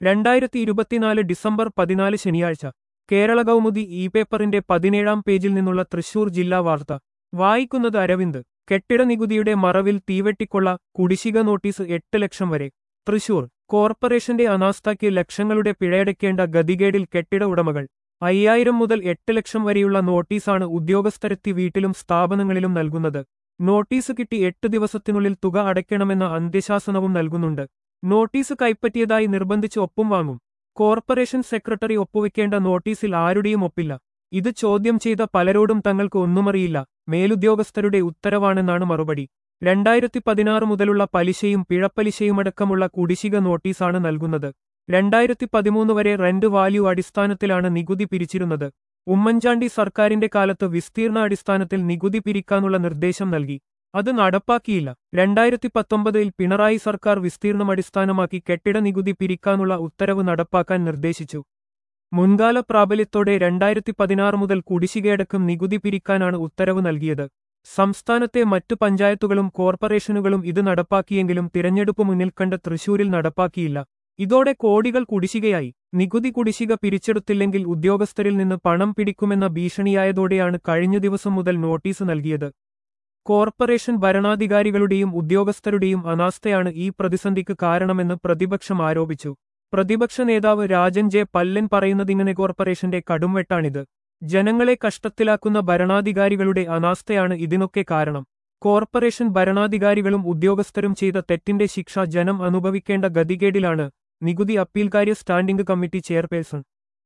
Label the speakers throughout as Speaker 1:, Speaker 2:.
Speaker 1: രണ്ടായിരത്തി ഇരുപത്തിനാല് ഡിസംബർ പതിനാല് ശനിയാഴ്ച കേരള കൗമുദി ഇ പേപ്പറിന്റെ പതിനേഴാം പേജിൽ നിന്നുള്ള തൃശൂർ ജില്ലാ വാർത്ത വായിക്കുന്നത് അരവിന്ദ് കെട്ടിട നികുതിയുടെ മറവിൽ തീവെട്ടിക്കൊള്ള കുടിശ്ശിക നോട്ടീസ് എട്ട് ലക്ഷം വരെ തൃശൂർ കോർപ്പറേഷന്റെ അനാസ്ഥയ്ക്ക് ലക്ഷങ്ങളുടെ പിഴയടയ്ക്കേണ്ട ഗതികേടിൽ കെട്ടിട ഉടമകൾ അയ്യായിരം മുതൽ എട്ട് ലക്ഷം വരെയുള്ള നോട്ടീസാണ് ഉദ്യോഗസ്ഥരെത്തി വീട്ടിലും സ്ഥാപനങ്ങളിലും നൽകുന്നത് നോട്ടീസ് കിട്ടി എട്ട് ദിവസത്തിനുള്ളിൽ തുക അടയ്ക്കണമെന്ന അന്ത്യശാസനവും നൽകുന്നുണ്ട് നോട്ടീസ് കൈപ്പറ്റിയതായി നിർബന്ധിച്ച് ഒപ്പും വാങ്ങും കോർപ്പറേഷൻ സെക്രട്ടറി ഒപ്പുവെക്കേണ്ട നോട്ടീസിൽ ആരുടെയും ഒപ്പില്ല ഇത് ചോദ്യം ചെയ്ത പലരോടും തങ്ങൾക്ക് ഒന്നുമറിയില്ല മേലുദ്യോഗസ്ഥരുടെ ഉത്തരവാണെന്നാണ് മറുപടി രണ്ടായിരത്തി പതിനാറ് മുതലുള്ള പലിശയും പിഴപ്പലിശയുമടക്കമുള്ള കുടിശ്ശിക നോട്ടീസാണ് നൽകുന്നത് രണ്ടായിരത്തി പതിമൂന്ന് വരെ റെന്റ് വാല്യൂ അടിസ്ഥാനത്തിലാണ് നികുതി പിരിച്ചിരുന്നത് ഉമ്മൻചാണ്ടി സർക്കാരിന്റെ കാലത്ത് വിസ്തീർണ അടിസ്ഥാനത്തിൽ നികുതി പിരിക്കാനുള്ള നിർദ്ദേശം നൽകി അത് നടപ്പാക്കിയില്ല രണ്ടായിരത്തി പത്തൊമ്പതിൽ പിണറായി സർക്കാർ വിസ്തീർണം അടിസ്ഥാനമാക്കി കെട്ടിട നികുതി പിരിക്കാനുള്ള ഉത്തരവ് നടപ്പാക്കാൻ നിർദ്ദേശിച്ചു മുൻകാല പ്രാബല്യത്തോടെ രണ്ടായിരത്തി പതിനാറ് മുതൽ കുടിശ്ശികയടക്കം നികുതി പിരിക്കാനാണ് ഉത്തരവ് നൽകിയത് സംസ്ഥാനത്തെ മറ്റു പഞ്ചായത്തുകളും കോർപ്പറേഷനുകളും ഇത് നടപ്പാക്കിയെങ്കിലും തിരഞ്ഞെടുപ്പ് മുന്നിൽ കണ്ട് തൃശൂരിൽ നടപ്പാക്കിയില്ല ഇതോടെ കോടികൾ കുടിശ്ശികയായി നികുതി കുടിശ്ശിക പിരിച്ചെടുത്തില്ലെങ്കിൽ ഉദ്യോഗസ്ഥരിൽ നിന്ന് പണം പിടിക്കുമെന്ന ഭീഷണിയായതോടെയാണ് കഴിഞ്ഞ ദിവസം മുതൽ നോട്ടീസ് നൽകിയത് കോർപ്പറേഷൻ ഭരണാധികാരികളുടെയും ഉദ്യോഗസ്ഥരുടെയും അനാസ്ഥയാണ് ഈ പ്രതിസന്ധിക്ക് കാരണമെന്ന് പ്രതിപക്ഷം ആരോപിച്ചു പ്രതിപക്ഷ നേതാവ് രാജൻ ജെ പല്ലൻ പറയുന്നതിങ്ങനെ കോർപ്പറേഷന്റെ കടുംവെട്ടാണിത് ജനങ്ങളെ കഷ്ടത്തിലാക്കുന്ന ഭരണാധികാരികളുടെ അനാസ്ഥയാണ് ഇതിനൊക്കെ കാരണം കോർപ്പറേഷൻ ഭരണാധികാരികളും ഉദ്യോഗസ്ഥരും ചെയ്ത തെറ്റിന്റെ ശിക്ഷ ജനം അനുഭവിക്കേണ്ട ഗതികേടിലാണ് നികുതി അപ്പീൽകാര്യ standing committee chairperson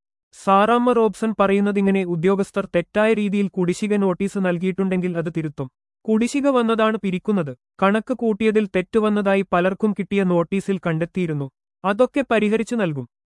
Speaker 1: Saramma Robson പറയുന്നതിങ്ങനെ ഉദ്യോഗസ്ഥർ തെറ്റായ രീതിയിൽ കുടിശ്ശിക നോട്ടീസ് നൽകിയിട്ടുണ്ടെങ്കിൽ അത് തിരുത്തും കുടിശ്ശിക വന്നതാണ് പിരിക്കുന്നത് കണക്ക് കൂട്ടിയതിൽ തെറ്റുവന്നതായി പലർക്കും കിട്ടിയ നോട്ടീസിൽ കണ്ടെത്തിയിരുന്നു അതൊക്കെ പരിഹരിച്ചു നൽകും